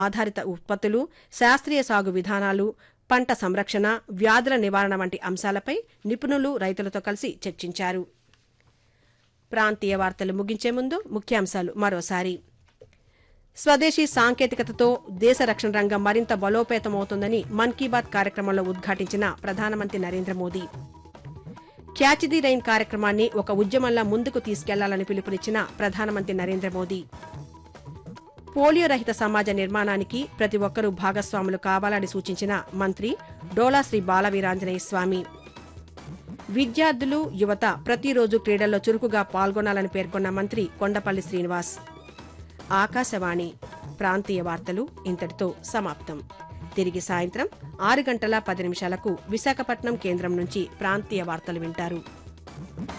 ఆధారిత ఉత్పత్తులు శాస్త్రీయ సాగు విధానాలు పంట సంరక్షణ వ్యాధుల నివారణ వంటి అంశాలపై నిపుణులు రైతులతో కలిసి చర్చించారు ప్రాంతీయ వార్తలు ముగించే ముందు ముఖ్యాంశాలు మరోసారి స్వదేశీ సాంకేతికతతో దేశ రక్షణ రంగం మరింత బలోపేతమవుతుందని మన్ కీ బాత్ కార్యక్రమంలో ఉద్ఘాటించిన ప్రధానమంత్రి Narendra Modi catch the rain కార్యక్రమాన్ని ఒక ఉద్యమంలా ముందుకు తీసుకెళ్లాలని పిలుపునిచ్చిన ప్రధానమంత్రి నరేంద్ర మోదీ పోలియో రహిత సమాజ నిర్మాణానికి ప్రతి ఒక్కరూ భాగస్వాములు కావాలని సూచించిన మంత్రి డోలా శ్రీ బాలవీరాంజనేయ స్వామి విద్యార్థులు యువత ప్రతిరోజు క్రీడల్లో చురుకుగా పాల్గొనాలని పేర్కొన్న మంత్రి కొండపల్లి శ్రీనివాస్ ఆకాశవాణి ప్రాంతీయ వార్తలు ఇంతటితో సమాప్తం తిరిగి సాయంత్రం ఆరు గంటల పది నిమిషాలకు విశాఖపట్నం కేంద్రం నుంచి ప్రాంతీయ వార్తలు వింటారు